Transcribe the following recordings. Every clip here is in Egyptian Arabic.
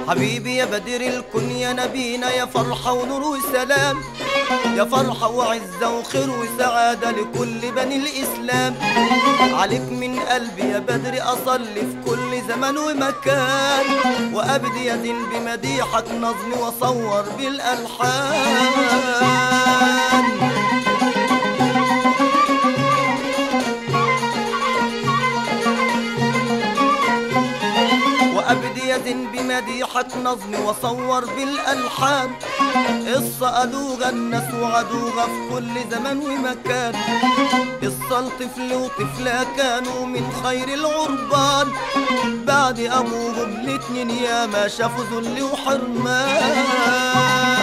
حبيبي يا بدر الكون يا نبينا يا فرحة ونور وسلام يا فرحة وعزة وخير وسعادة لكل بني الإسلام عليك من قلبي يا بدر أصلي في كل زمان ومكان وأبدي يدين بمديحك نظمي وأصور بالألحان وأبدي يزن بمديحك نظمي وصور بالألحان قصة ألوغة الناس وعدوغة في كل زمان ومكان قصة لطفل وطفلة كانوا من خير العربان بعد أبوهم الاتنين يا ما شافوا ذل وحرمان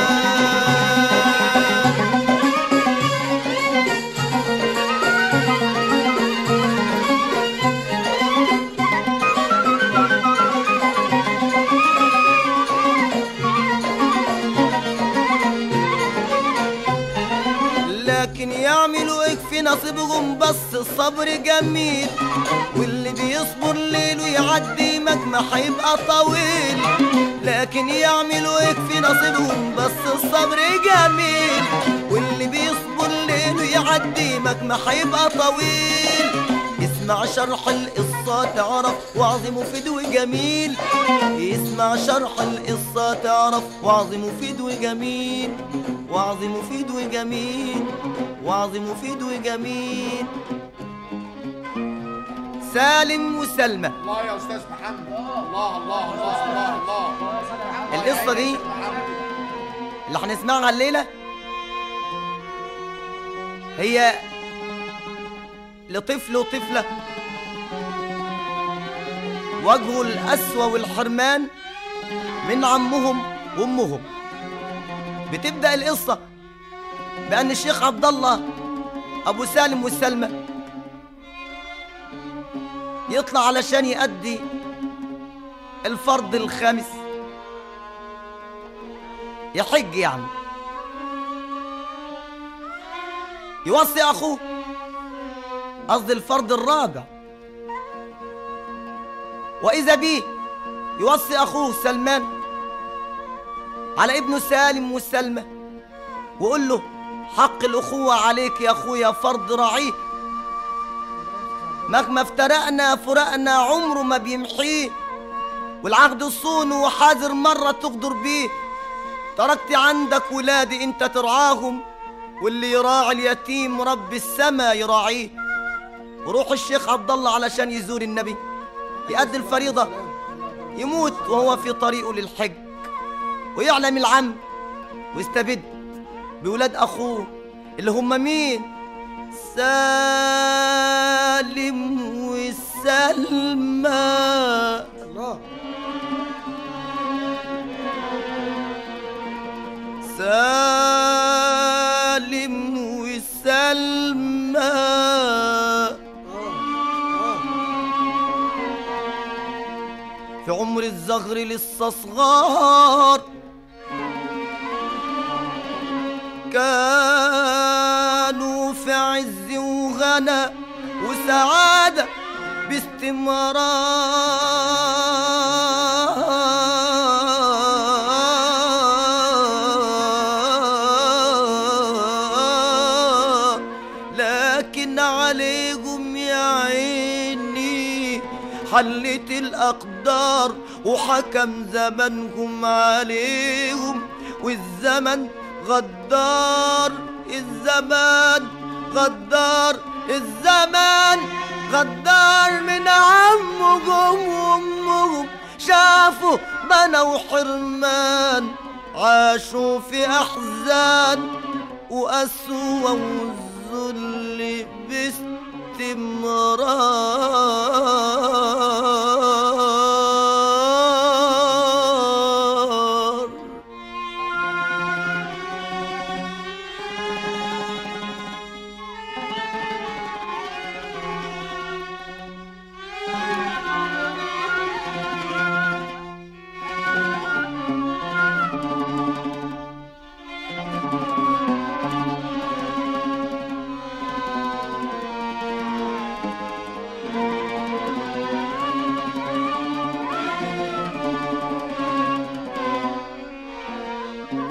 لكن يعملوا ايه في نصيبهم بس الصبر جميل واللي بيصبر ليله يعدي مجمع هيبقى طويل لكن يعملوا ايه في نصيبهم بس الصبر جميل واللي بيصبر ليله يعدي مجمع هيبقى طويل اسمع شرح القصة تعرف وعظ مفيد وجميل اسمع شرح القصة تعرف وعظ مفيد وجميل وعظ مفيد وجميل وعظ مفيد وجميل سالم وسلمى الله يا استاذ محمد الله الله الله الله الله القصة دي اللي هنسمعها الليلة هي لطفل وطفلة وجهه الأسوى والحرمان من عمهم وأمهم بتبدأ القصة بأن الشيخ عبد الله أبو سالم والسلمى يطلع علشان يأدي الفرض الخامس يحج يعني يوصي أخوه قصدي الفرض الرابع وإذا بيه يوصي أخوه سلمان على ابنه سالم والسلمى وقول له حق الأخوة عليك يا أخويا فرض رعيه مهما افترقنا فرقنا عمره ما بيمحيه والعهد صونه وحاذر مرة تغدر بيه تركت عندك ولادي انت ترعاهم واللي يراعي اليتيم رب السما يراعيه وروح الشيخ عبد الله علشان يزور النبي يأدي الفريضة يموت وهو في طريقه للحج ويعلم العم ويستبد بولاد أخوه اللي هم مين سالم والسلمى الله سالم والسلمى في عمر الزغر لسه صغار كانوا في عز وغنى وسعادة باستمرار لكن عليهم يا عيني حلت الأقدار وحكم زمنهم عليهم والزمن غدار الزمان غدار الزمان غدار من عمهم وامهم شافوا بنوا حرمان عاشوا في احزان وقسوة والذل باستمرار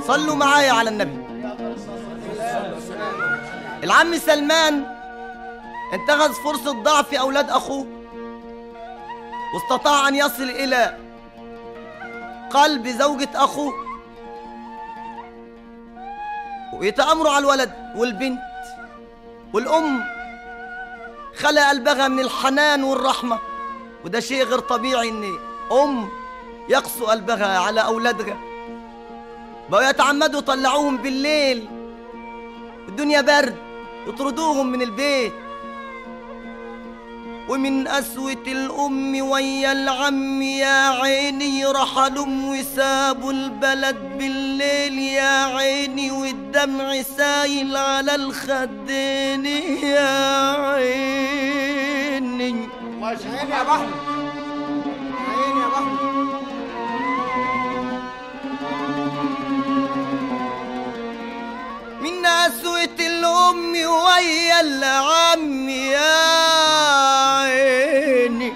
صلوا معايا على النبي العم سلمان انتهز فرصة ضعف أولاد أخوه واستطاع أن يصل إلى قلب زوجة أخوه ويتأمروا على الولد والبنت والأم خلق قلبها من الحنان والرحمة وده شيء غير طبيعي إن أم يقسو قلبها على أولادها بقوا يتعمدوا يطلعوهم بالليل الدنيا برد يطردوهم من البيت ومن قسوة الأم ويا العم يا عيني رحلوا وسابوا البلد بالليل يا عيني والدمع سايل على الخدين يا عيني الله يشفيك يا بحر عيني يا بحر من قسوة الأم ويا العم يا عيني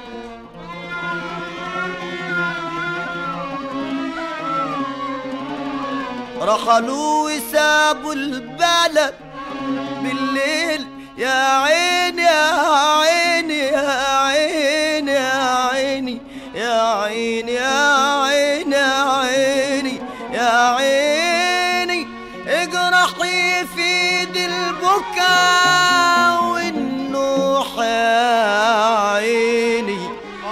رحلوا وسابوا البلد بالليل يا عيني يا عيني يا عيني يا عيني يا عيني يا عيني يا عيني يا عيني اجرحي في ايد البكا والنوح يا عيني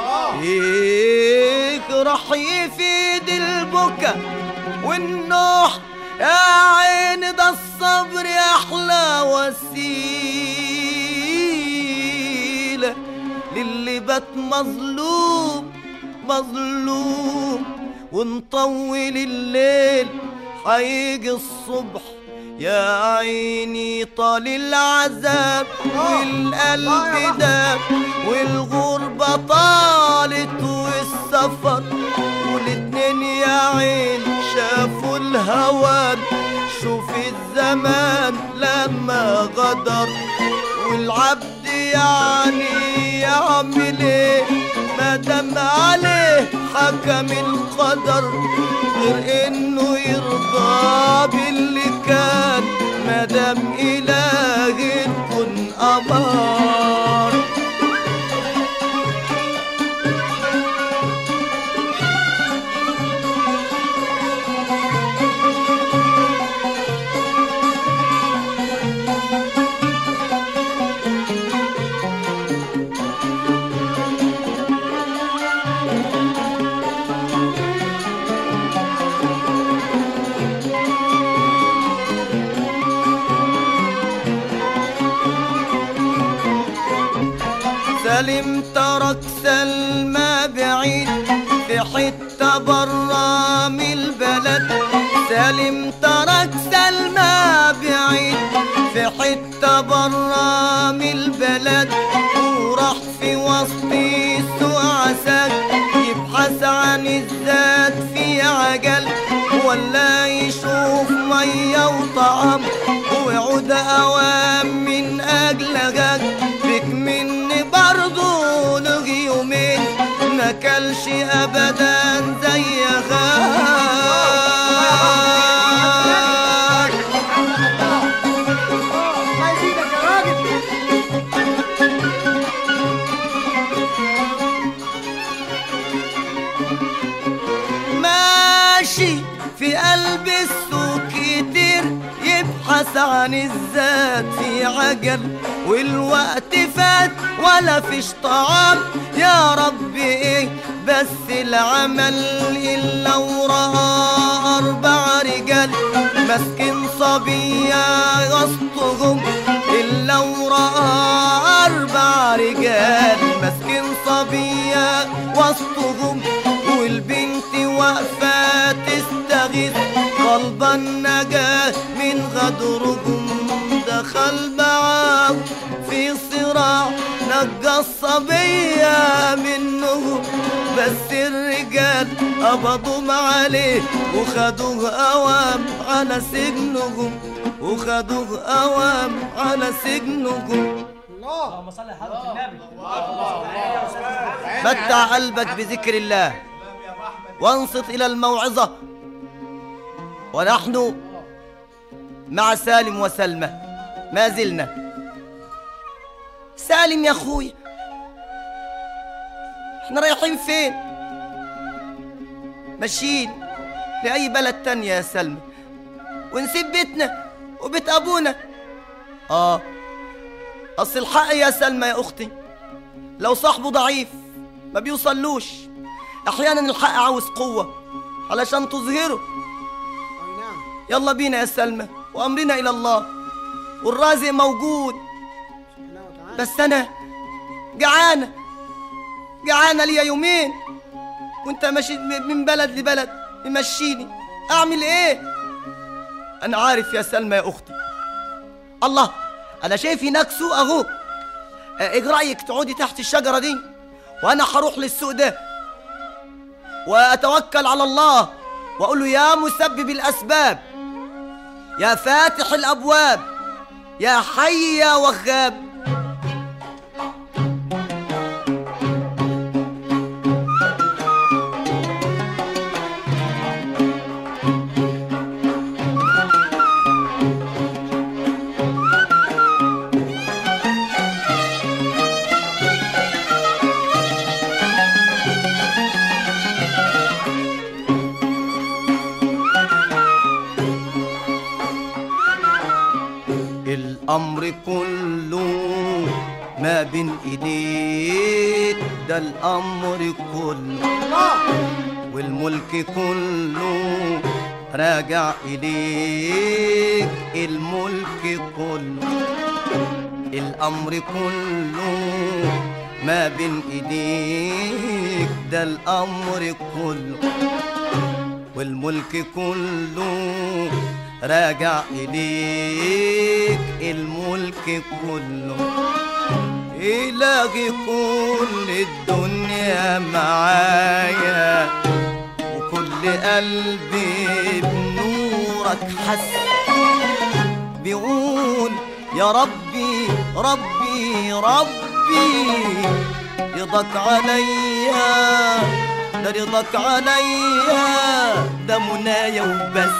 اجرحي في ايد البكا والنوح يا عيني ده الصبر احلى وسيله للي بات مظلوم مظلوم ونطول الليل هيجي الصبح يا عيني طال العذاب والقلب داب والغربة طالت والسفر والاتنين يا عين شافوا الهوان شوف الزمان لما غدر والعبد يعني يعمل ايه مادام عليه حكم القدر غير انه يرضى باللي كان مادام اله الكون امر سالم ترك سلمى بعيد في حتة برا من البلد سالم ترك سلمى بعيد في حتة برا من البلد وراح في وسط سوق عساك يبحث عن الذات في عجل ولا يشوف مية وطعام ويعود أوام من أجلها بك مني برضو لغي يومين ما كلش أبدا زيها الله يزيدك يا راجل ماشي في قلب السوق كتير يبحث عن الذات في عجل والوقت فات ولا فيش طعام يا رب ايه بس العمل الا وراه اربع رجال ماسكين صبية وسطهم الا وراه اربع رجال ماسكين صبية وسطهم والبنت واقفة تستغيث قلبا نجا من غدرهم دخل معاه في صراع نجى الصبية منهم بس الرجال قبضوا عليه وخدوه أوام على سجنهم وخدوه أوام على سجنهم الله اللهم صل على حضرة النبي متع قلبك بذكر الله وانصت إلى الموعظة ونحن مع سالم وسلمى ما زلنا سالم يا اخويا احنا رايحين فين ماشيين لأي بلد تانية يا سلمى ونسيب بيتنا وبيت أبونا آه أصل الحق يا سلمى يا أختي لو صاحبه ضعيف ما بيوصلوش أحيانا الحق عاوز قوة علشان تظهره اي نعم يلا بينا يا سلمى وأمرنا إلى الله والرازق موجود سبحانه وتعالى بس أنا جعانة جعانة ليا يومين وانت ماشي م- من بلد لبلد ممشيني أعمل إيه؟ أنا عارف يا سلمى يا أختي الله أنا شايف هناك سوق أهو آه، إيه رأيك تقعدي تحت الشجرة دي وأنا هروح للسوق ده وأتوكل على الله وأقول له يا مسبب الأسباب يا فاتح الأبواب يا حي يا وهاب الأمر كله ما بين إيديك ده الأمر كله والملك كله راجع إليك الملك كله الأمر كله ما بين إيديك ده الأمر كله والملك كله راجع إليك الملك كله إلهي كل الدنيا معايا وكل قلبي بنورك حس بيقول يا ربي ربي ربي رضاك عليا ده رضاك عليا ده منايا وبس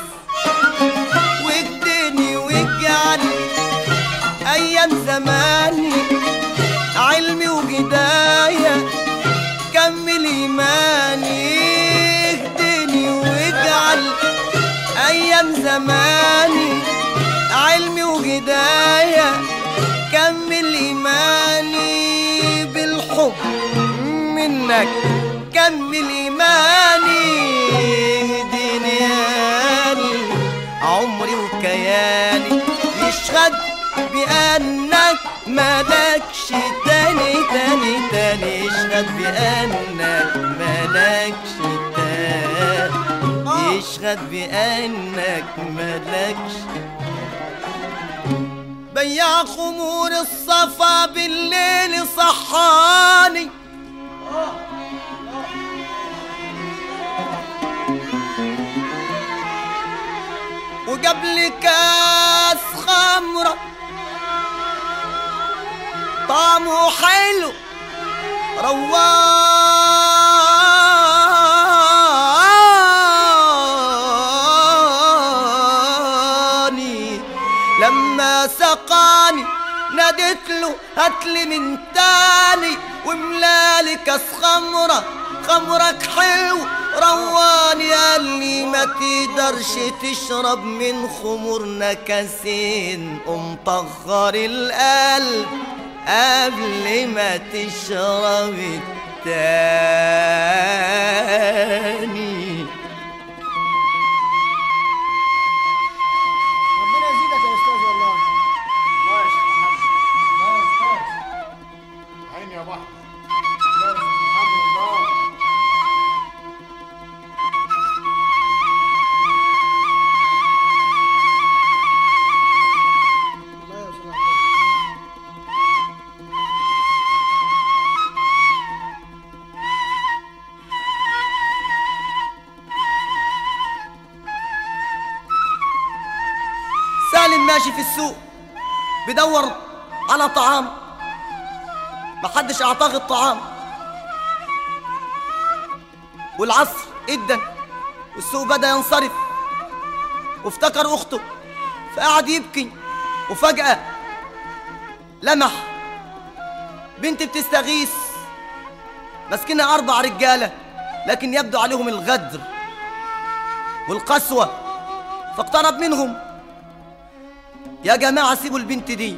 واجدني واجعل ايام زماني علمي وجدايا كمل ايماني اهدني واجعل ايام زماني علمي وجدايا كمل ايماني بالحب منك كمل ايماني اهديني يا قلبي عمري وكياني يشهد بأنك ملكش تاني تاني تاني يشهد بأنك ملكش تاني يشهد بأنك ملكش بياع خمور الصفا بالليل صحاني وقبل كاس خمرة طعمه حلو رواني لما سقاني نادت له هاتلي من تاني وملالي كاس خمرة خمرك حلو رواني قال لي ما تقدرش تشرب من خمورنا كاسين قوم طهر القلب قبل ما تشرب التاني ربنا يزيدك يا استاذ والله الله يا شيخ محمد الله يا استاذ عيني يا بحر الله يا شيخ محمد الله الله يا استاذ عبد سالم ماشي في السوق بيدور على طعام محدش اعطاه الطعام والعصر ادن والسوق بدا ينصرف وافتكر اخته فقعد يبكي وفجأة لمح بنت بتستغيث ماسكينها أربع رجالة لكن يبدو عليهم الغدر والقسوة فاقترب منهم يا جماعة سيبوا البنت دي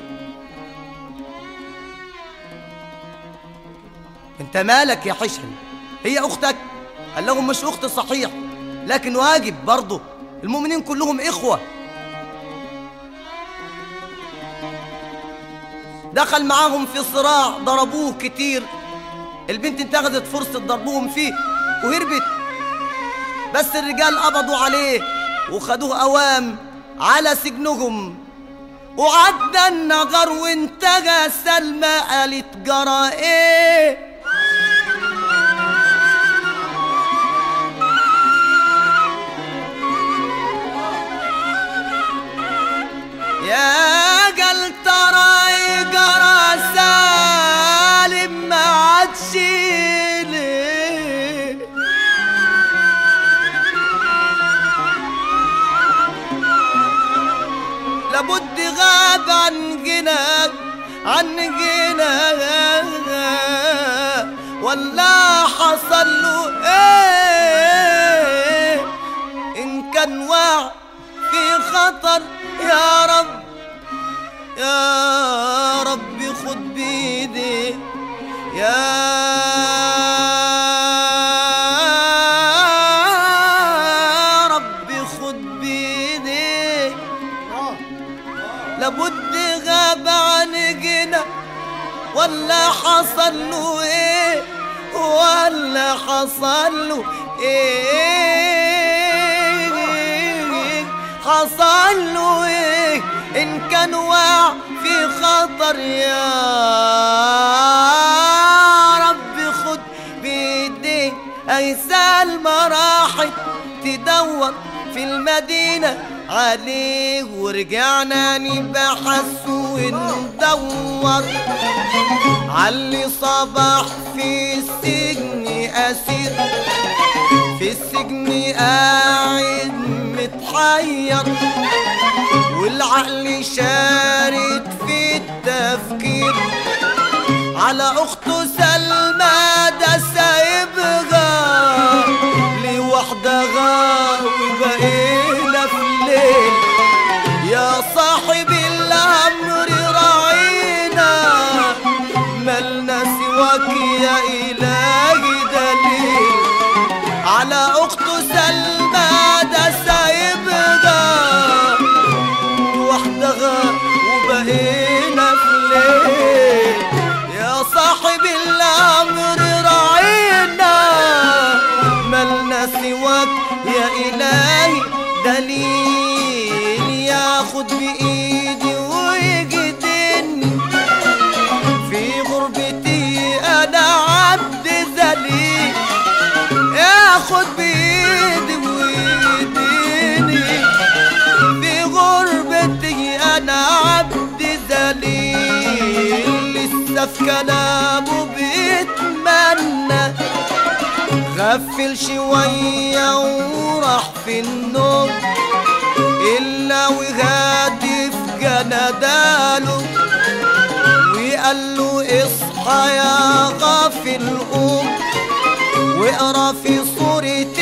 انت مالك يا حشم هي اختك قال لهم مش اخت صحيح لكن واجب برضه المؤمنين كلهم اخوه دخل معاهم في صراع ضربوه كتير البنت انتهزت فرصة ضربوهم فيه وهربت بس الرجال قبضوا عليه وخدوه أوام على سجنهم وعدى النجار وانتهى سلمى قالت جرى ايه يا جل ترى جرى سالم ما عادش ليه لابد غاب عن جناك عن جناك ولا حصل له ايه ان كان واقع في خطر يا رب يا رب خد بيدي يا رب خد بيدي لابد غاب عن جنا ولا حصل له ايه ولا حصل له ايه حصل له ايه ان كان واقع في خطر يا رب خد بايديك ايسال ما راحت تدور في المدينة عليه ورجعنا نبحث وندور علي صباح في السجن أسير في السجن قاعد متحير والعقل شارد في التفكير على اخته سلمى ده سايبها لوحدها وبقينا في الليل يا صاحب الامر راعينا ملنا سواك يا الهي دليل على اخته سلمى ده سايبها وحدها وبقينا في الليل يا صاحب الامر راعينا ملنا سواك يا الهي دليل ياخد بايدي ويجدني في غربتي انا عبد ذليل ياخد بايدي ويديني في غربتي انا عبد ذليل لسه في كلامه بيتمنى غفل شوية وراح في النوم إلا وهادف جنداله وقال له اصحى يا غافل قوم واقرا في سورة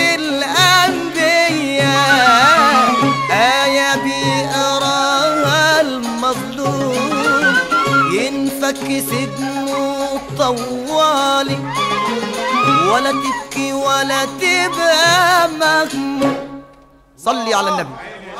الأنبياء آية بيقراها المظلوم ينفك سجنه طوالي ولا تبكي ولا تبقى مهموم صلي على النبي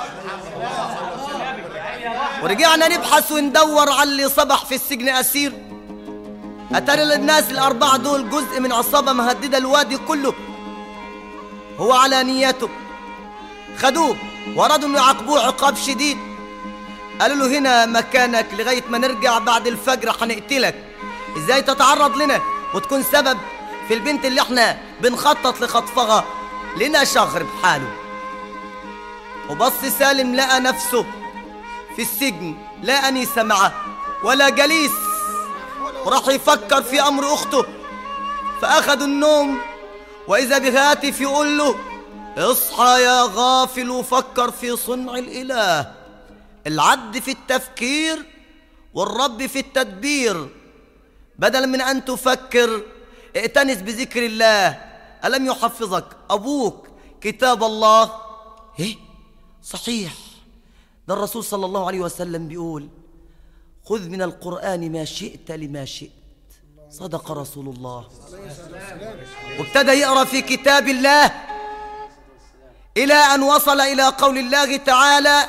ورجعنا نبحث وندور على اللي صبح في السجن أسير أتاري الناس الأربعة دول جزء من عصابة مهددة الوادي كله هو على نيته خدوه وأرادوا إنه يعاقبوه عقاب شديد قالوا له هنا مكانك لغاية ما نرجع بعد الفجر هنقتلك إزاي تتعرض لنا وتكون سبب في البنت اللي احنا بنخطط لخطفها لنا شهر بحاله وبص سالم لقى نفسه في السجن لا أنيس معه ولا جليس وراح يفكر في أمر أخته فأخذوا النوم وإذا بهاتف يقول له اصحى يا غافل وفكر في صنع الإله العد في التفكير والرب في التدبير بدلا من أن تفكر ائتنس بذكر الله ألم يحفظك أبوك كتاب الله إيه صحيح ده الرسول صلى الله عليه وسلم بيقول خذ من القرآن ما شئت لما شئت صدق رسول الله وابتدى يقرأ في كتاب الله إلى أن وصل إلى قول الله تعالى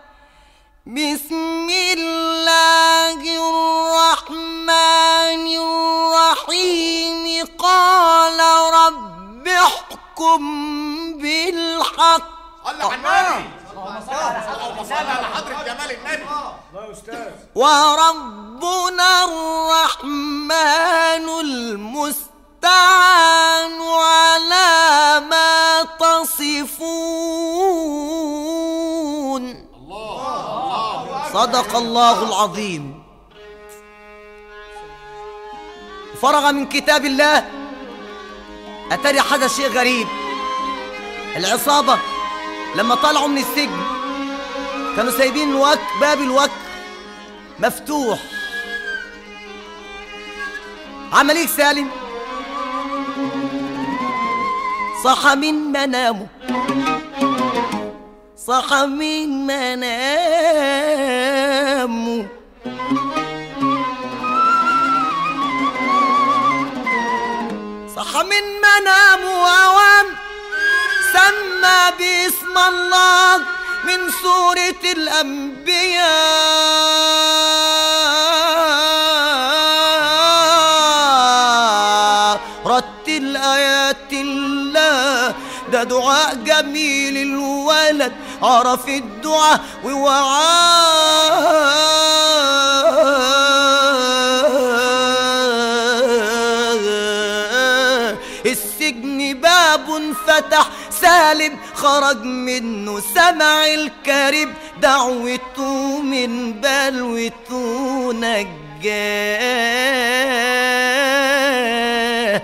بسم الله الرحمن الرحيم قال رب احكم بالحق صلى على النبي اللهم صل على حضرة جمال النبي الله يا استاذ وربنا الرحمن المستعان على ما تصفون صدق الله العظيم فرغ من كتاب الله أتري حدث شيء غريب العصابة لما طلعوا من السجن كانوا سايبين الوك باب الوك مفتوح عمل ايه سالم صحى من منامه صحى من منامه صحى من منامه ووام سمى باسم الله من سورة الأنبياء رتل آيات الله ده دعاء جميل الولد عرف الدعاء ووعاه السجن باب فتح سالم خرج منه سمع الكريم دعوته من بلوته نجاه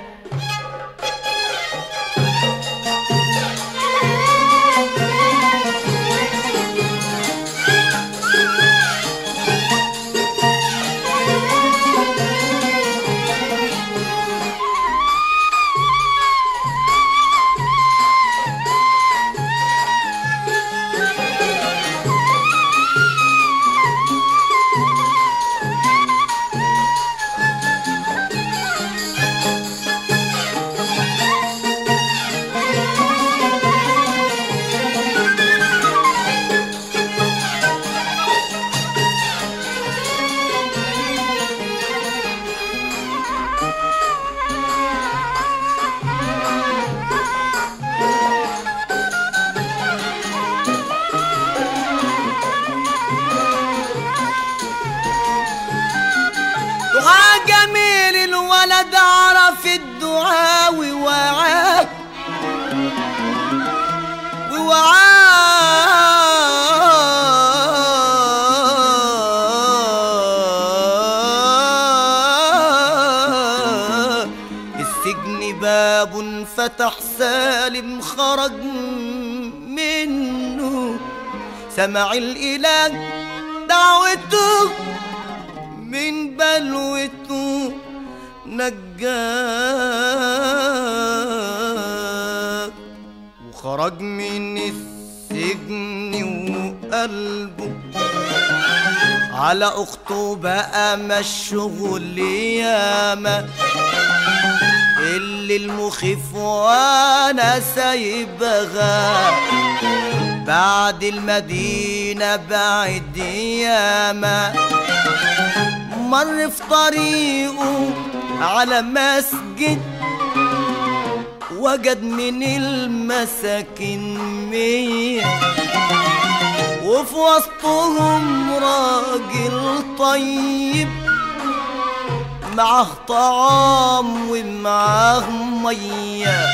دعاء جميل الولد عرف الدعاء ووعاه ووعاه السجن باب فتح سالم خرج منه سمع الإله دعوته من بلوته نجاك وخرج من السجن وقلبه على اخته بقى مشغول ياما اللي المخيف وانا سايبها بعد المدينة بعد ياما مر في طريقه على مسجد وجد من المساكين مية وفي وسطهم راجل طيب معاه طعام ومعاه ميه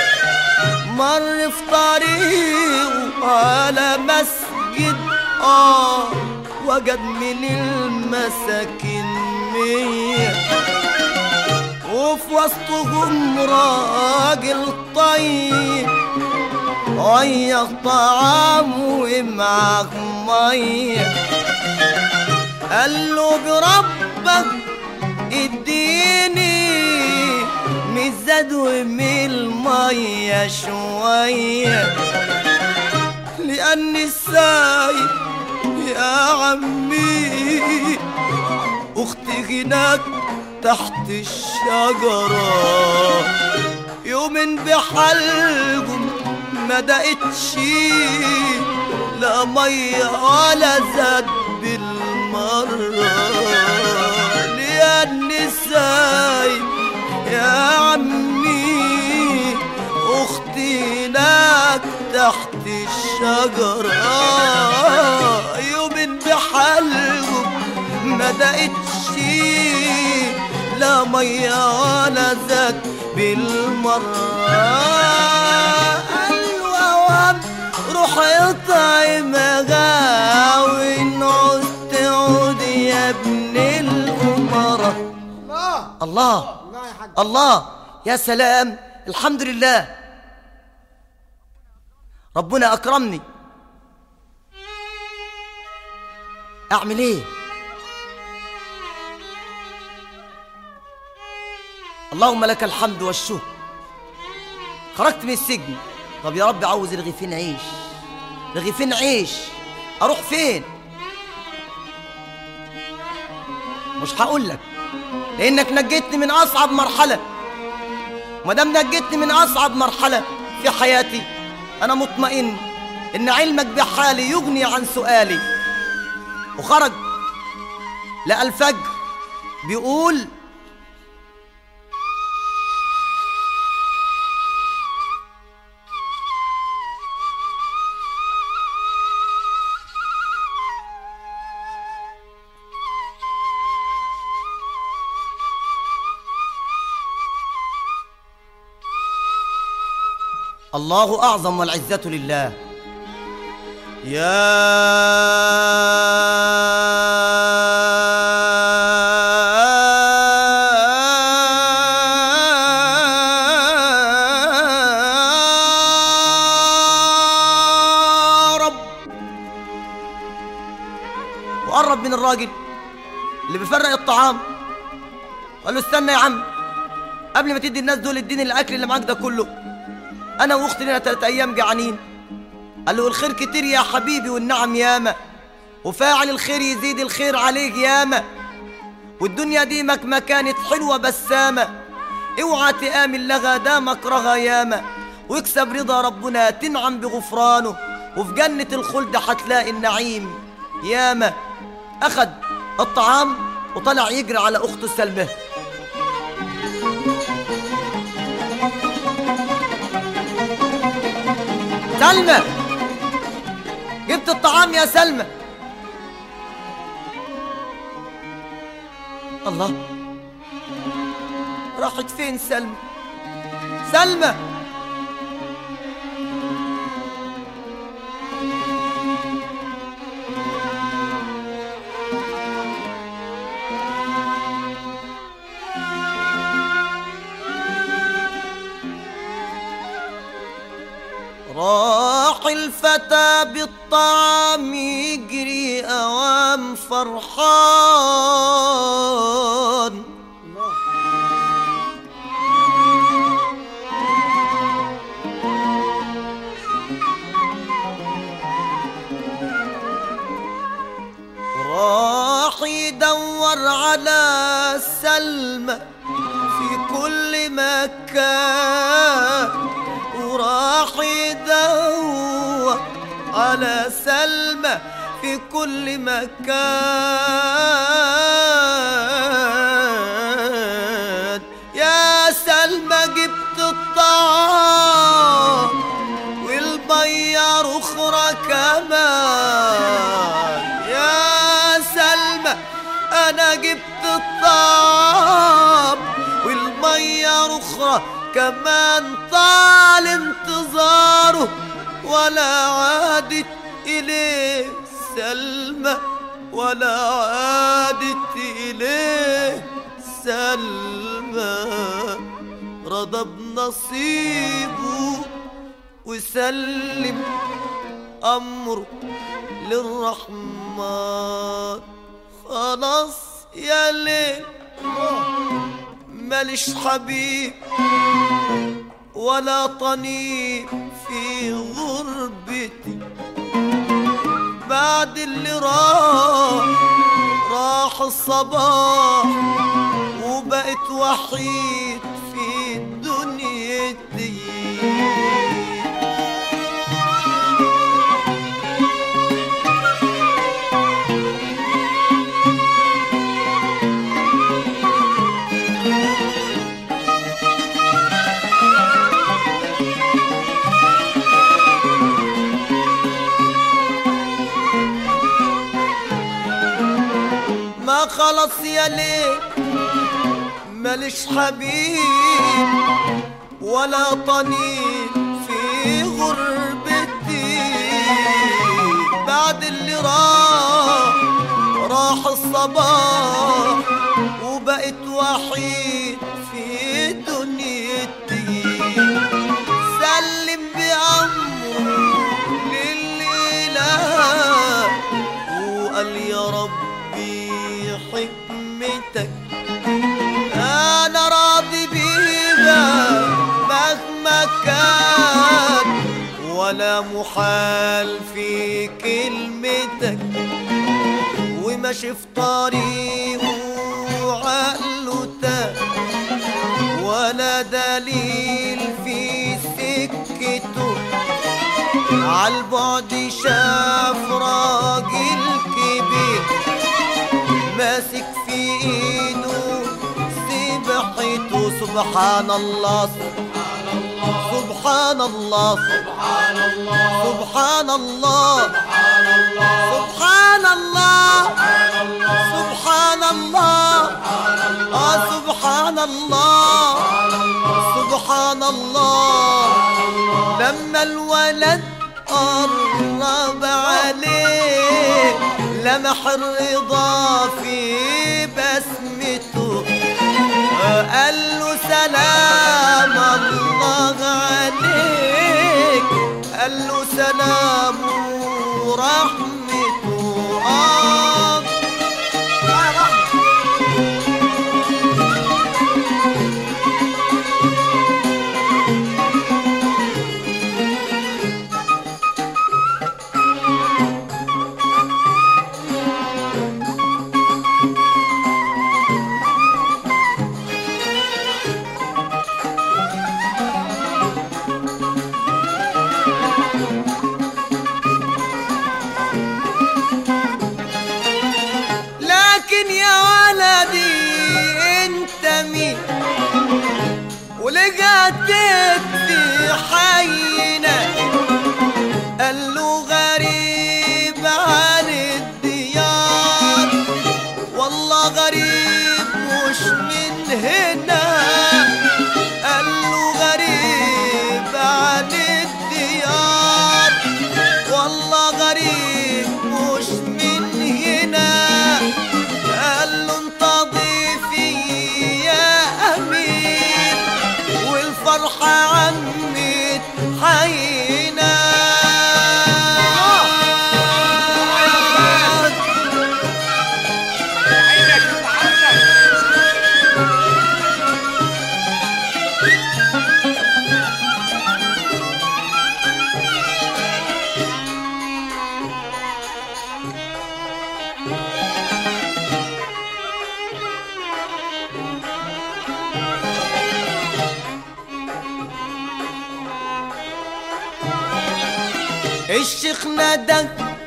مر في طريقه على مسجد اه وجد من المساكين مية وفي وسطهم راجل طيب وياك طعام ومعك ميه قال له بربك اديني من الزاد ومن الميه شويه لأن السايب يا عمي أختي هناك تحت الشجرة يوم بحلقهم ما دقتش لا مية ولا زاد بالمرة لأن السايب يا عمي أختي هناك تحت الشجرة يوم بحلقهم ما دقتش لا مية ولا زاد بالمرة الوام روح اطعم غاوي عوزت تعود يا ابن الأمراء الله الله الله يا حاج الله يا سلام الحمد لله ربنا أكرمني أعمل إيه اللهم لك الحمد والشكر خرجت من السجن طب يا رب عاوز رغيفين عيش رغيفين عيش أروح فين مش هقول لك لأنك نجيتني من أصعب مرحلة ما دام نجيتني من أصعب مرحلة في حياتي أنا مطمئن إن علمك بحالي يغني عن سؤالي وخرج لقى الفجر بيقول الله أعظم والعزة لله يا رب وقرب من الراجل اللي بيفرق الطعام قال له استنى يا عم قبل ما تدي الناس دول اديني الاكل اللي معاك ده كله انا واختي لنا ثلاث ايام جعانين قال له الخير كتير يا حبيبي والنعم ياما وفاعل الخير يزيد الخير عليك ياما والدنيا دي مهما كانت حلوه بسامه اوعى تآمن لها دامك رغى ياما واكسب رضا ربنا تنعم بغفرانه وفي جنة الخلد هتلاقي النعيم ياما أخد الطعام وطلع يجري على أخته سلمى سلمى جبت الطعام يا سلمى الله راحت فين سلمى سلمى راح الفتى بالطعام يجري أوام فرحان راح يدور على سلمى في كل مكان وراح يدور على سلمى في كل مكان يا سلمى جبت الطعام والبيار اخرى كمان يا سلمى انا جبت الطعام والبيار اخرى كمان طال انتظاره ولا عادت اليه سلمى ولا عادت اليه سلمى رضى بنصيبه وسلم أمره للرحمن خلاص يا ليل ماليش حبيب ولا طنيب في غربتي بعد اللي راح راح الصباح وبقيت وحيد في دنيتي ما خلص يا ليل ماليش حبيب ولا طنين في غربتي بعد اللي راح راح الصباح وبقيت وحيد في دنيتي سلم بأمره للإله وقال يا ربي حكمتك انا راضي بيها مهما كان ولا محال في كلمتك وماشي في طريقه عقله تاه ولا دليل في سكته عالبعد شاف راجل كبير ماسك في ايده سبحته سبحان الله سبحان الله سبحان الله سبحان الله سبحان الله آه سبحان الله سبحان الله لما الولد قرب عليه لمح الرضا في بسمته قال له سلام الله عليك قال له سلام ورحمته آه لكن يا ولدي انت مين ولقيتك في حينا قال له غريب عن الديار والله غريب مش من هنا قال له غريب عن الديار والله غريب مش من هنا قال له انت ضيفي يا امين والفرحة عمت حينا عينك عنك الشيخ ندى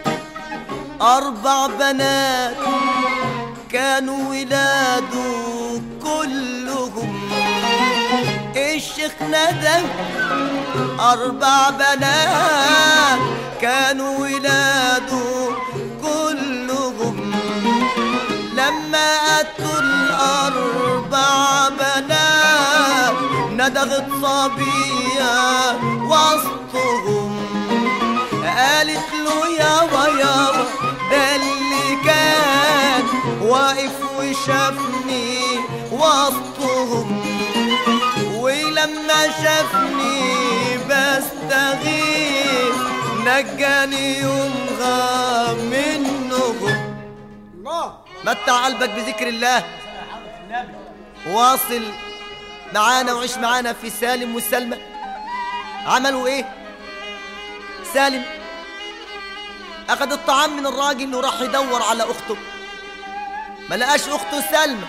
أربع بنات كانوا ولاده كلهم الشيخ ندى أربع بنات كانوا ولاده كلهم لما أتوا الأربع بنات ندغت صبية وسطهم قالت له يابا يابا ده اللي كان واقف وشافني وسطهم ولما شافني بستغيث نجاني يومها منهم الله متع قلبك بذكر الله واصل معانا وعيش معانا في سالم وسلمى عملوا ايه سالم اخذ الطعام من الراجل وراح يدور على اخته ما لقاش اخته سلمى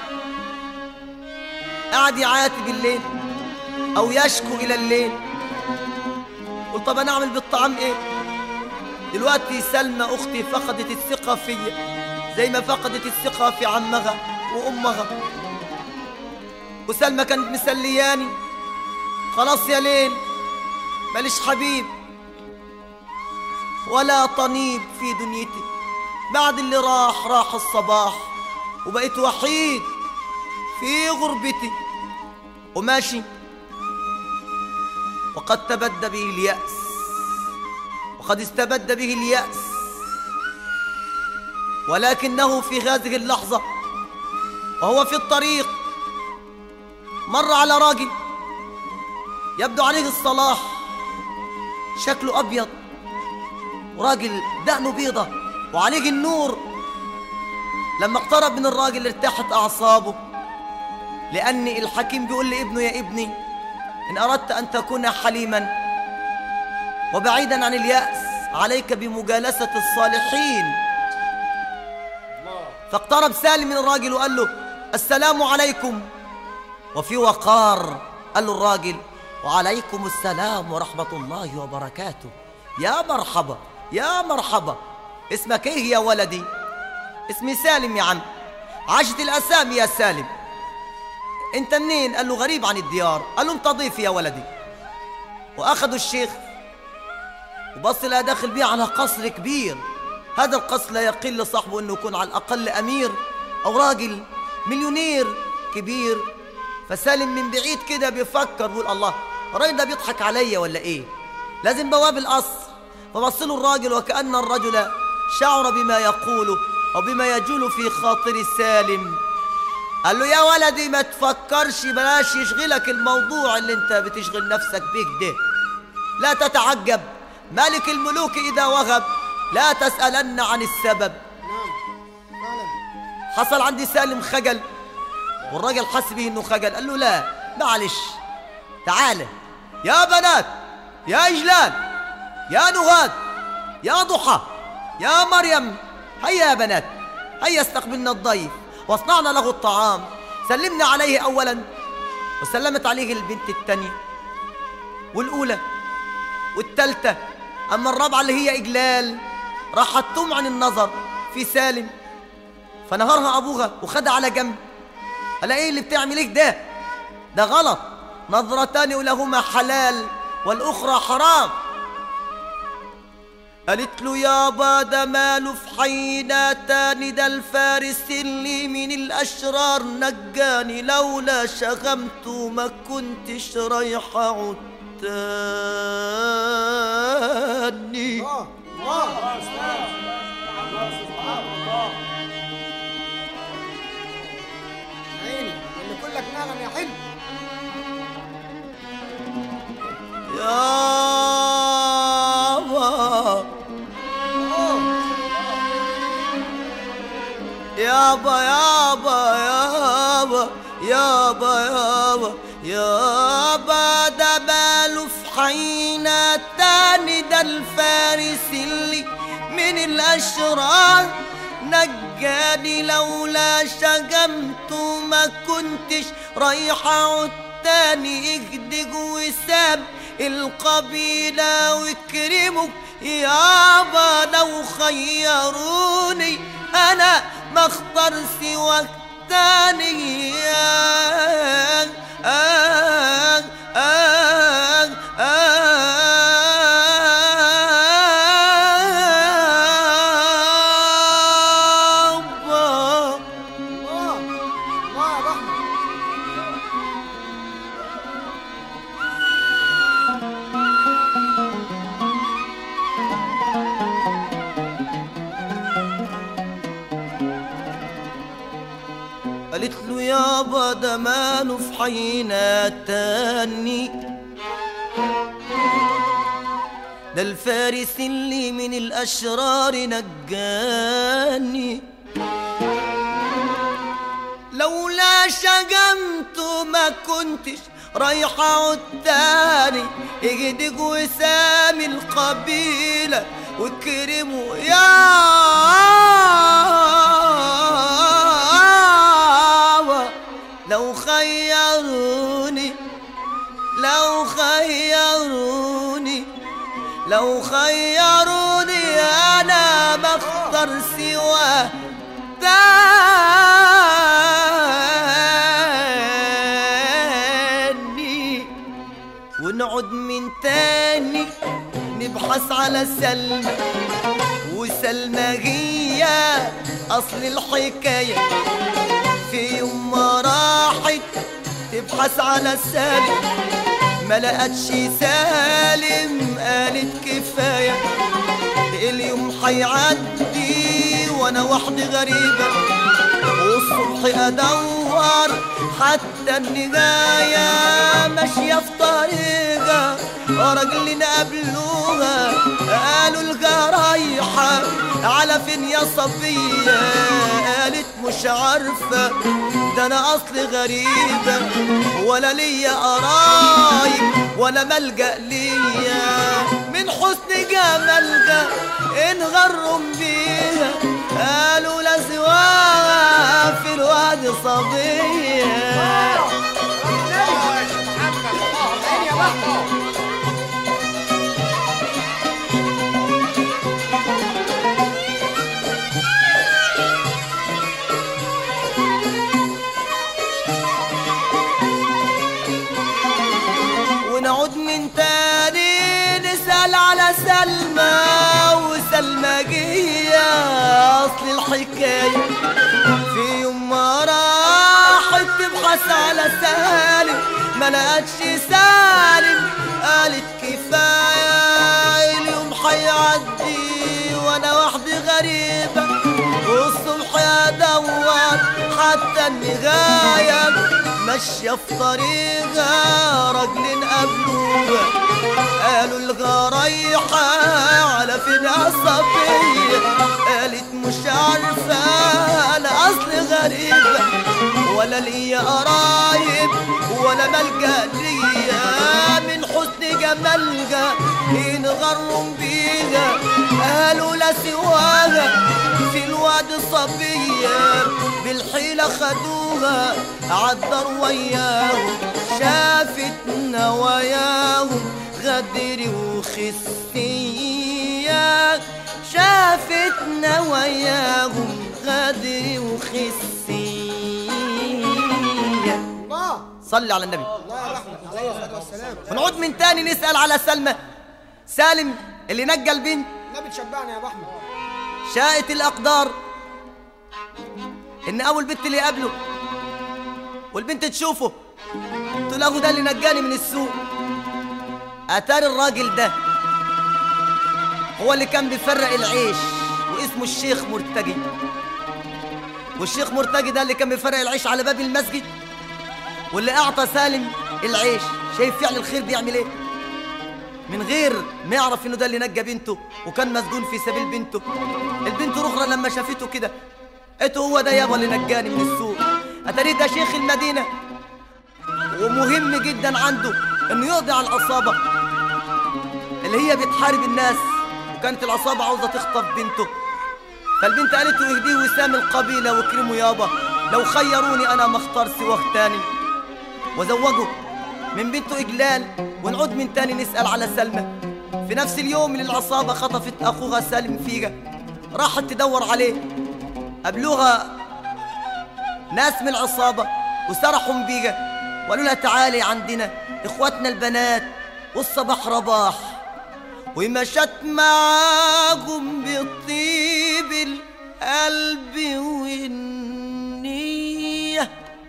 قعد يعاتب الليل او يشكو الى الليل قلت طب انا اعمل بالطعام ايه دلوقتي سلمى اختي فقدت الثقه فيا زي ما فقدت الثقه في عمها وامها وسلمى كانت مسلياني خلاص يا ليل ماليش حبيب ولا طنيب في دنيتي بعد اللي راح راح الصباح وبقيت وحيد في غربتي وماشي وقد تبدى به اليأس وقد استبد به اليأس ولكنه في هذه اللحظة وهو في الطريق مر على راجل يبدو عليه الصلاح شكله أبيض وراجل دقنه بيضة وعليه النور لما اقترب من الراجل ارتاحت أعصابه لأن الحكيم بيقول لابنه يا ابني إن أردت أن تكون حليما وبعيدا عن اليأس عليك بمجالسة الصالحين الله فاقترب سالم من الراجل وقال له السلام عليكم وفي وقار قال له الراجل وعليكم السلام ورحمة الله وبركاته يا مرحبا يا مرحبا اسمك ايه يا ولدي اسمي سالم يا عم عاشت الأسامي يا سالم انت منين قال له غريب عن الديار قال له انت ضيف يا ولدي واخذوا الشيخ وبص لها داخل بيه على قصر كبير هذا القصر لا يقل صاحبه انه يكون على الاقل امير او راجل مليونير كبير فسالم من بعيد كده بيفكر بيقول الله الراجل ده بيضحك عليا ولا ايه لازم بواب القصر فبص له الراجل وكأن الرجل شعر بما يقوله او بما يجول في خاطر سالم قال له يا ولدي ما تفكرش بلاش يشغلك الموضوع اللي انت بتشغل نفسك بيه ده لا تتعجب ملك الملوك إذا وهب لا تسألن عن السبب نعم فعلا حصل عندي سالم خجل والراجل حس به انه خجل قال له لا معلش تعال يا بنات يا إجلال يا نغاد يا ضحى يا مريم هيا يا بنات هيا استقبلنا الضيف واصنعنا له الطعام سلمنا عليه أولا وسلمت عليه البنت الثانية والأولى والثالثة أما الرابعة اللي هي إجلال راحت تمعن النظر في سالم فنهرها أبوها وخدها على جنب قال إيه اللي بتعمل إيه ده ده غلط نظرتان ولهما حلال والأخرى حرام قالت له يابا ده ماله في حيناتان ده الفارس اللي من الأشرار نجاني لولا شغمته ما كنتش رايحة عداني الله الله سبحان الله عيني اللي كلك نغم يا حلو يابا يابا يابا يابا يابا يابا يابا ده باله في حينا تاني ده الفارس اللي من الأشرار نجاني لولا شجمته ما كنتش رايحة عد تاني اجدج وساب القبيلة واكرموا يابا لو خيروني انا ما اختار سواك تاني آه آه آه آه الله الله يا رحمة قالت له يابا ده ماله في حينا تاني ده الفارس اللي من الأشرار نجاني لولا شجمت ما كنتش رايح اقعد تاني اجدج وسامي القبيلة واكرموا يا لو خيروني لو خيروني لو خيروني انا ما اختار سواه تاني ونقعد من تاني نبحث على سلمى وسلمى هي اصل الحكايه في يوم ما راحت تبحث على سالم ما لقتش سالم قالت كفايه اليوم حيعدي وانا وحدي غريبه والصبح ادور حتى النهايه ماشيه في طريقه راجلين قابلوها قالوا لها رايحه على فين يا صبيه قالت مش عارفه ده انا اصلي غريبه ولا ليا قرايب ولا ملجا ليا من حسن جمالها انغرم بيها قالوا لا سواها في الوادي صبيه الله يا شيخ محمد الله عيني يا بحته ونعود من تاني نسأل على سلمى وسلمى جية أصل الحكاية في يوم ما راحت تبحث على سالم ما لقتش سالم قالت كفاية اليوم حيعدي وأنا وحدي غريبة والصبح أدور حتى النهاية ماشية في طريقها راجلين قابلوها قالوا لها رايحة على فين يا صبية قالت مش عارفة أنا أصلي غريبة ولا ليا قرايب ولا ملجأ ليا من حسن جمالها ينغرم بيها قالوا لا سواها في الواد صبية بالحيلة خدوها عالدار وياهم شافت نواياهم غدر وخسية شافت نواياهم غدر وخسية الله صلي على النبي الله يا رحمة عليه الصلاة والسلام ونعود من تاني نسأل على سلمى سالم اللي نجى البنت النبي تشبعني يا ابو احمد شاءت الأقدار إن أول بنت اللي يقابله والبنت تشوفه تقول له ده اللي نجاني من السوق أتاري الراجل ده هو اللي كان بيفرق العيش واسمه الشيخ مرتجي والشيخ مرتجي ده اللي كان بيفرق العيش على باب المسجد واللي أعطى سالم العيش شايف فعل الخير بيعمل إيه من غير ما يعرف انه ده اللي نجى بنته وكان مسجون في سبيل بنته البنت الاخرى لما شافته كده قالت هو ده يابا اللي نجاني من السوق اتاري ده شيخ المدينه ومهم جدا عنده انه يقضي على العصابه اللي هي بتحارب الناس وكانت العصابه عاوزه تخطف بنته فالبنت قالت له اهديه وسام القبيله واكرمه يابا لو خيروني انا ما اختار سواه تاني وزوجه من بنته إجلال ونعود من تاني نسأل على سلمى في نفس اليوم اللي العصابة خطفت أخوها سالم فيها راحت تدور عليه قابلوها ناس من العصابة وسرحوا بيها وقالوا لها تعالي عندنا إخواتنا البنات والصباح رباح ومشت معاهم بطيب القلب والنيه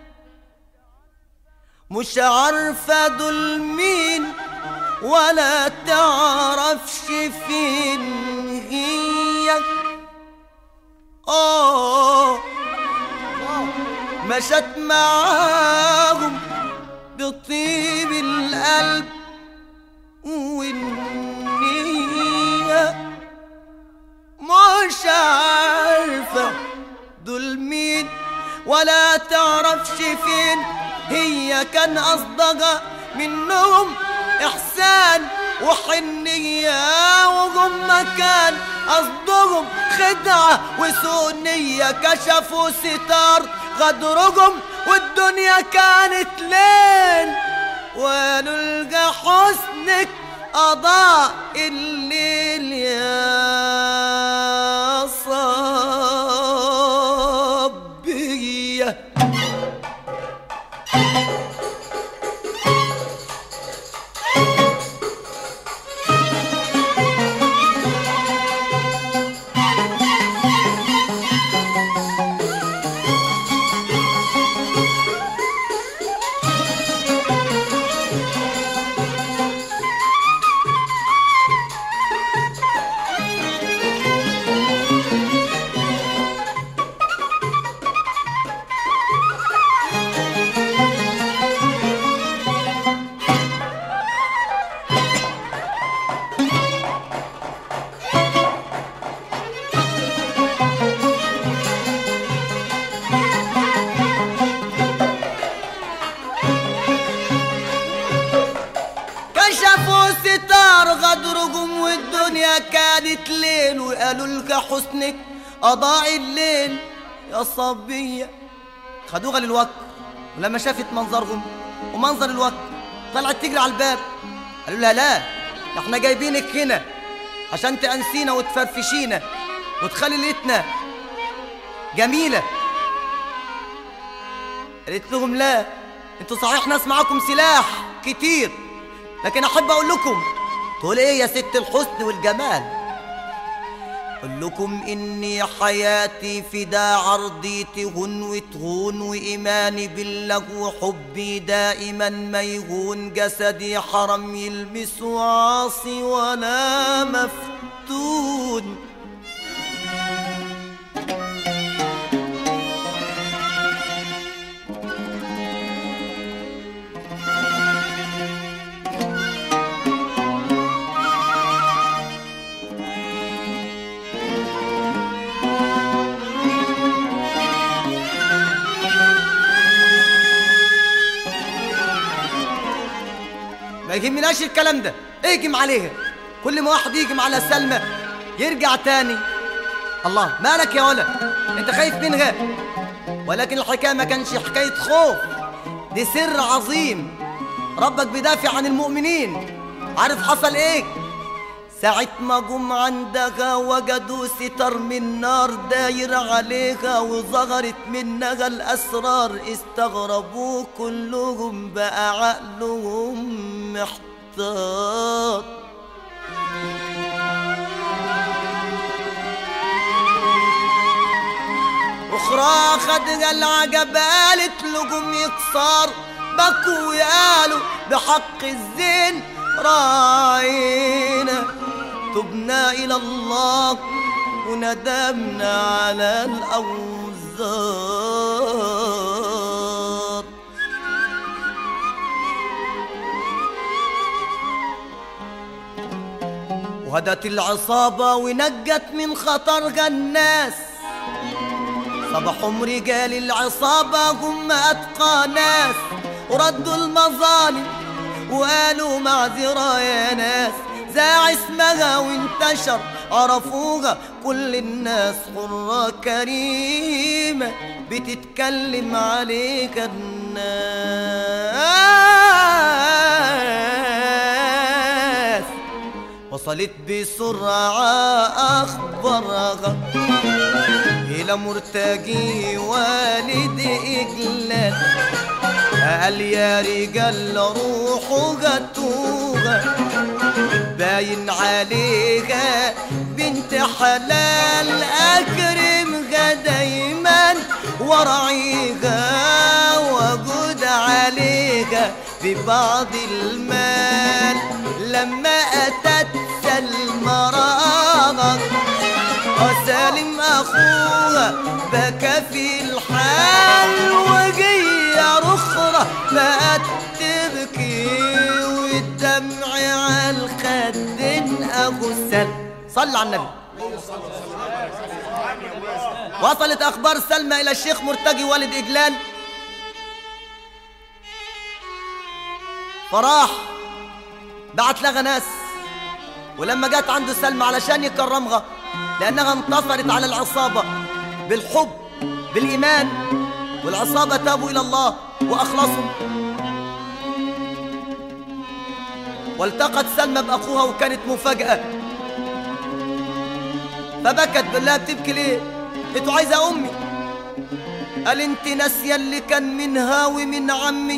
مش عارفة دول مين ولا تعرفش فين هي آه مشت معاهم بطيب القلب والنية عارفة دول مين ولا تعرفش فين هي كان قصدها منهم إحسان وحنية وهم كان قصدهم خدعة وسوء نية كشفوا ستار غدرهم والدنيا كانت ليل وقالوا القى حسنك أضاء الليل يا صبية كشفوا ستار غدركم والدنيا كانت ليل وقالوا لك حسنك أضاء الليل يا صبية خدوها للوقت ولما شافت منظرهم ومنظر الوقت طلعت تجري على الباب قالوا لها لا احنا جايبينك هنا عشان تأنسينا وتفرفشينا وتخلي ليلتنا جميلة قالت لهم لا انتوا صحيح ناس معاكم سلاح كتير لكن احب اقول لكم تقول ايه يا ست الحسن والجمال اقول لكم اني حياتي فدا عرضي تهون وتهون وايماني بالله وحبي دائما ما يهون جسدي حرم يلمس عاصي ولا مفتون ما يهمناش الكلام ده اهجم عليها كل ما واحد يهجم على سلمى يرجع تاني الله مالك يا ولا انت خايف منها ولكن الحكايه ما كانش حكايه خوف دي سر عظيم ربك بيدافع عن المؤمنين عارف حصل ايه ساعة ما جم عندها وجدوا ستر من نار داير عليها وظهرت منها الأسرار استغربوا كلهم بقى عقلهم محتار أخرى خدها العجب قالت لجم يكسر بكوا وقالوا بحق الزين راعينا تبنا إلى الله وندمنا على الأوزار وهدت العصابة ونجت من خطرها الناس صبحهم رجال العصابة هم أتقى ناس وردوا المظالم وقالوا معذرة يا ناس ذاع اسمها وانتشر عرفوها كل الناس حرة كريمة بتتكلم عليك الناس وصلت بسرعة أخبارها إلى مرتجي والد إجلال قال يا رجال روحوا جاتوها باين عليها بنت حلال أكرمها دايما وراعيها وجود عليها ببعض المال لما أتت سلمى راغت وسالم أخوها بكى في الحال وجية أخرى بقت تبكي والدمع على الخدين أبو سل صل على النبي وصلت أخبار سلمى إلى الشيخ مرتجي والد إجلال فراح بعت لها ناس ولما جت عنده سلمى علشان يكرمها لأنها انتصرت على العصابة بالحب بالإيمان والعصابة تابوا إلى الله وأخلصوا والتقت سلمى بأخوها وكانت مفاجأة فبكت بالله بتبكي ليه انتوا عايزة أمي قال انت ناسية اللي كان منها ومن عمي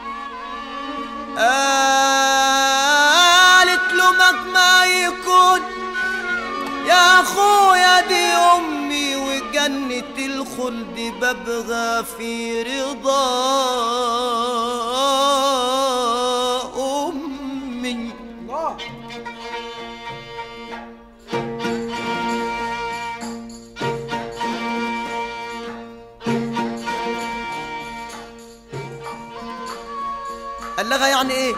قالت له مهما يكون يا اخويا دي امي وجنة الخلد ببغى في رضا امي الله قال لها يعني ايه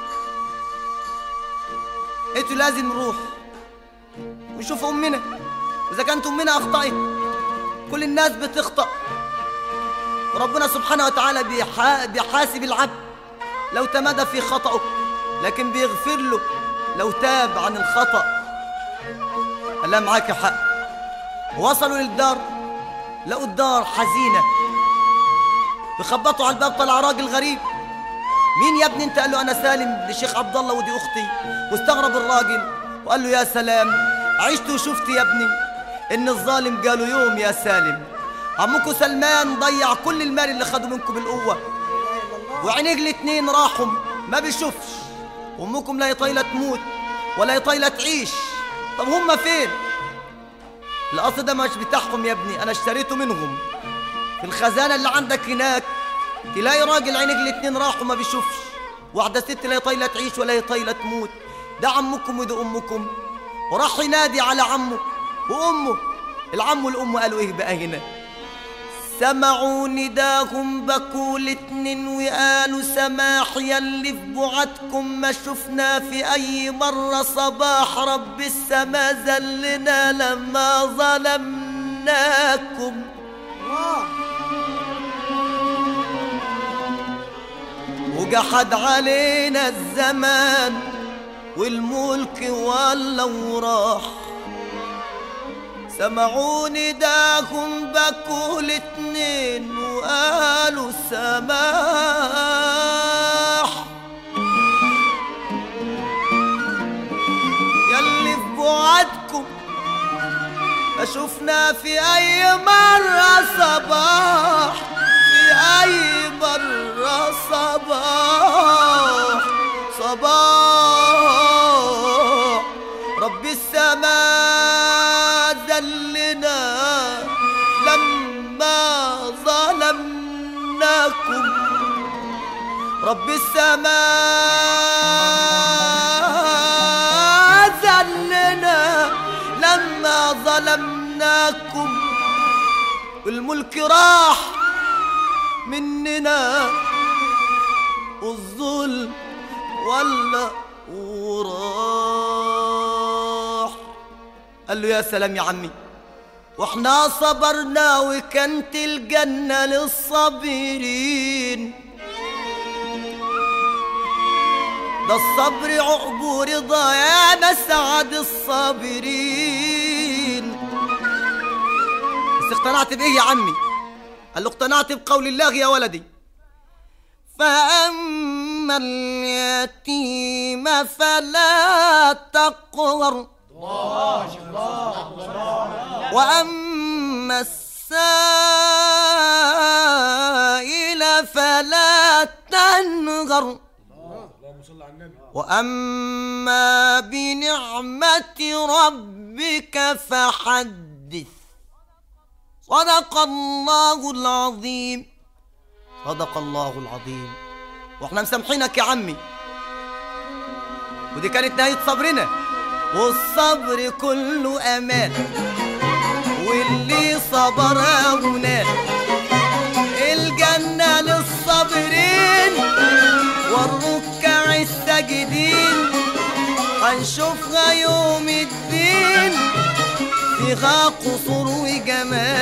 انتوا لازم نروح ونشوف امنا اذا كانت امنا اخطأت كل الناس بتخطأ ربنا سبحانه وتعالى بيحا... بيحاسب العبد لو تمادى في خطأه لكن بيغفر له لو تاب عن الخطأ قال لها معاك حق وصلوا للدار لقوا الدار حزينة بيخبطوا على الباب طلع راجل غريب مين يا ابني انت قال له انا سالم لشيخ عبد الله ودي اختي واستغرب الراجل وقال له يا سلام عشت وشفت يا ابني ان الظالم قالوا يوم يا سالم عمكم سلمان ضيع كل المال اللي خدوا منكم بالقوه وعينيك الاتنين راحوا ما بيشوفش وامكم لا يطيلة تموت ولا يطيلة تعيش طب هم فين القصر ده مش بتاعهم يا ابني انا اشتريته منهم في الخزانه اللي عندك هناك تلاقي راجل عينك الاتنين راحوا ما بيشوفش واحدة ست لا طايلة تعيش ولا طايلة تموت ده عمكم وده أمكم وراح ينادي على عمه وأمه العم والأم قالوا إيه بقى هنا سمعوا نداهم بكوا الاتنين وقالوا سماح يلي في بعدكم ما شفنا في أي مرة صباح رب السما زلنا لما ظلمناكم الله وجحد علينا الزمان والملك ولا وراح سمعوني داهم بكوا الاتنين وقالوا سماح يلي في بعدكم ما شفنا في اي مرة صباح في اي مرة صباح صباح رب السماء ذلنا لما ظلمناكم رب السماء ذلنا لما ظلمناكم والملك راح مننا والظلم ولا وراح قال له يا سلام يا عمي واحنا صبرنا وكانت الجنة للصابرين ده الصبر عقب رضا يا مسعد الصابرين بس اقتنعت بايه يا عمي قال له اقتنعت بقول الله يا ولدي فأما اليتيم فلا تقهر وأما السائل فلا تنغر اللهم صل على النبي وأما بنعمة ربك فحدث صدق الله العظيم صدق الله العظيم واحنا مسامحينك يا عمي ودي كانت نهاية صبرنا والصبر كله أمان واللي صبر ونال الجنة للصابرين والركع الساجدين هنشوفها يوم الدين فيها قصور وجمال